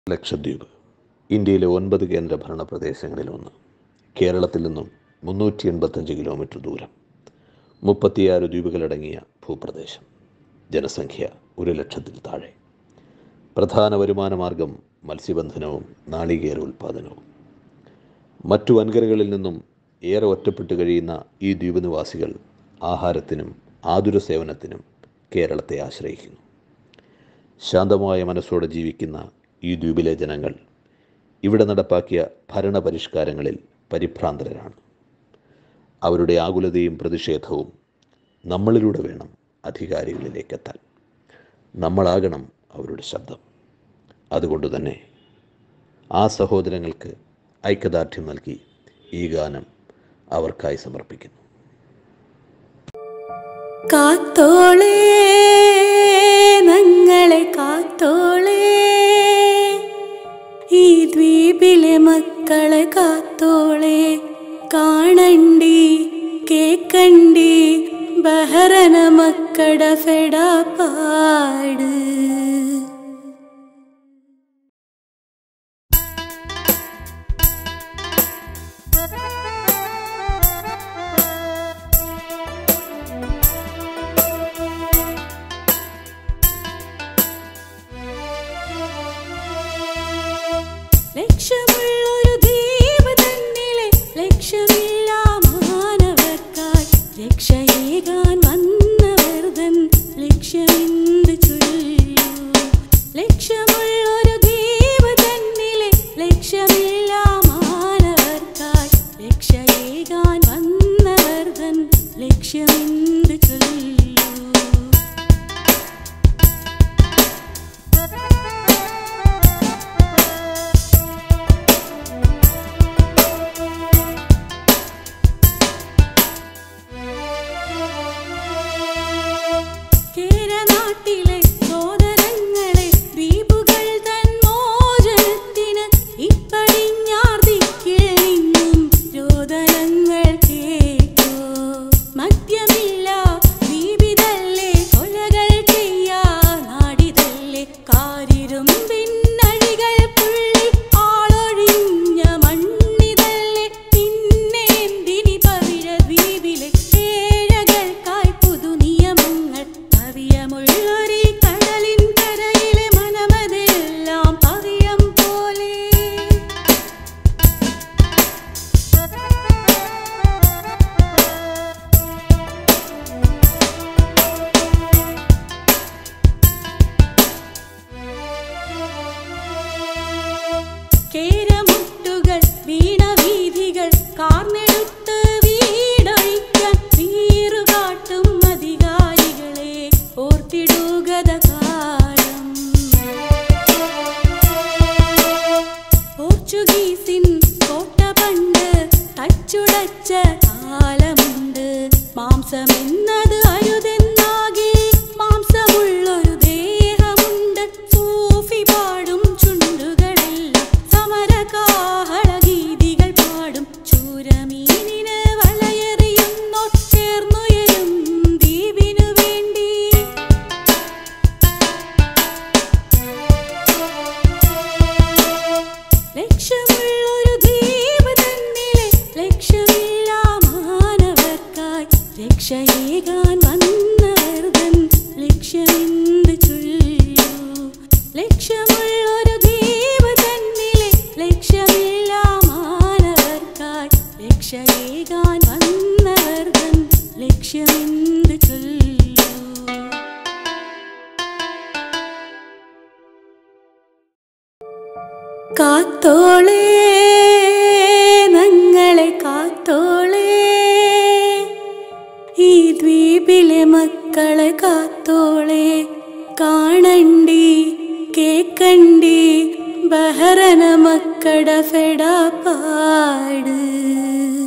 ലക്ഷദ്വീപ് ഇന്ത്യയിലെ ഒൻപത് കേന്ദ്രഭരണ പ്രദേശങ്ങളിലൊന്ന് കേരളത്തിൽ നിന്നും മുന്നൂറ്റി എൺപത്തഞ്ച് കിലോമീറ്റർ ദൂരം മുപ്പത്തിയാറ് ദ്വീപുകളടങ്ങിയ ഭൂപ്രദേശം ജനസംഖ്യ ഒരു ലക്ഷത്തിൽ താഴെ പ്രധാന വരുമാന മാർഗം മത്സ്യബന്ധനവും നാളികേര ഉൽപ്പാദനവും മറ്റു വൻകരകളിൽ നിന്നും ഏറെ ഒറ്റപ്പെട്ട് കഴിയുന്ന ഈ ദ്വീപ് നിവാസികൾ ആഹാരത്തിനും ആതുര സേവനത്തിനും കേരളത്തെ ആശ്രയിക്കുന്നു ശാന്തമായ മനസ്സോടെ ജീവിക്കുന്ന ഈ ദ്വീപിലെ ജനങ്ങൾ ഇവിടെ നടപ്പാക്കിയ ഭരണപരിഷ്കാരങ്ങളിൽ പരിഭ്രാന്തരാണ് അവരുടെ ആകുലതയും പ്രതിഷേധവും നമ്മളിലൂടെ വേണം അധികാരികളിലേക്കെത്താൻ നമ്മളാകണം അവരുടെ ശബ്ദം അതുകൊണ്ട് തന്നെ ആ സഹോദരങ്ങൾക്ക് ഐക്യദാർഢ്യം നൽകി ഈ ഗാനം അവർക്കായി സമർപ്പിക്കുന്നു കാത്തോളേ ഞങ്ങളെ കാത്തോളേ ഈ ദ്വീപിലെ മക്കളെ കാത്തോളേ കാണണ്ടി കേക്കണ്ടി ബഹറന മക്കട ഫെടാ പാട് ലക്ഷ്യമുള്ളൊരു ദ്വീപ് തന്നിലെ ലക്ഷ്യമില്ല മാനവർക്കായി രക്ഷയേകാൻ വന്നവർ തൻ ലക്ഷ്യമെന്ത് ചൊല്ലൂ ലക്ഷ്യമുള്ളൊരു ദ്വീപ് തന്നിലെ ലക്ഷ്യമില്ല മാനവർക്കായി രക്ഷയേകാൻ വന്നവർ തൻ ലക്ഷ്യമെന്ത് ചൊല്ലൂ കേരനാട്ടിലെ സോദരങ്ങളെ ദ്വീപുകൾ തൻ മോചനത്തിന് ഇപ്പടിഞ്ഞാർദിക്കിൽ നിന്നും രോദനങ്ങൾ കേട്ടോ മദ്യമില്ല ദ്വീപിതല്ലേ കൊലകൾ ചെയ്യാ നാടിതല്ലേ കാരിരും പിന്നഴികൾ പുള്ളി ആളൊഴിഞ്ഞ മണ്ണിതല്ലേ പിന്നെ എന്തിനി പവിഴ ദ്വീപിലെ ഏഴകൾക്കായി പുതു നിയമങ്ങൾ പവിയമുള്ളൊരു കടലിൻ കരയിലെ മനമതെല്ലാം പവിയം പോലെ കേരമുട്ടുകൾ വീണവീഥികൾ കാർന്നെടുത്ത് വീടൊഴിക്കാൻ വീറുകാട്ടും അധികാരികളെ ഓർത്തിടുകത കാലം പോർച്ചുഗീസിൻ കോട്ട പണ്ട് തച്ചുടച്ച കാലമുണ്ട് മാംസമെന്നത് അരുതെന്നാകെ മാംസമുള്ളൊരു ദേഹമുണ്ട് സൂഫി പാടും ചുണ്ടുകളെല്ലാം സമരകാഹള ഗീതികൾ പാടും ചൂരമീനിന് വളയെറിയുന്നോ ചേർന്നുയരും ദ്വീപിനു വേണ്ടി ലക്ഷ്യമുള്ളൊരു ദ്വീപ് തന്നിലെ ലക്ഷ്യമില്ല മാനവർക്കായി രക്ഷയേകാൻ വന്നവർ തൻ ലക്ഷ്യമെന്ത് ചൊല്ലൂ ലക്ഷ്യമുള്ളൊരു ദ്വീപ് തന്നിലെ ലക്ഷ്യമില്ല മാനവർക്കായി രക്ഷയേകാൻ വന്നവർ തൻ ലക്ഷ്യമെന്ത് ചൊല്ലൂ കാത്തോളേ ഞങ്ങളെ കാത്തോളേ ഈ ദ്വീപിലെ മക്കളെ കാത്തോളേ കാണണ്ടി കേക്കണ്ടി ബഹറന മക്കട ഫെടാ പാട്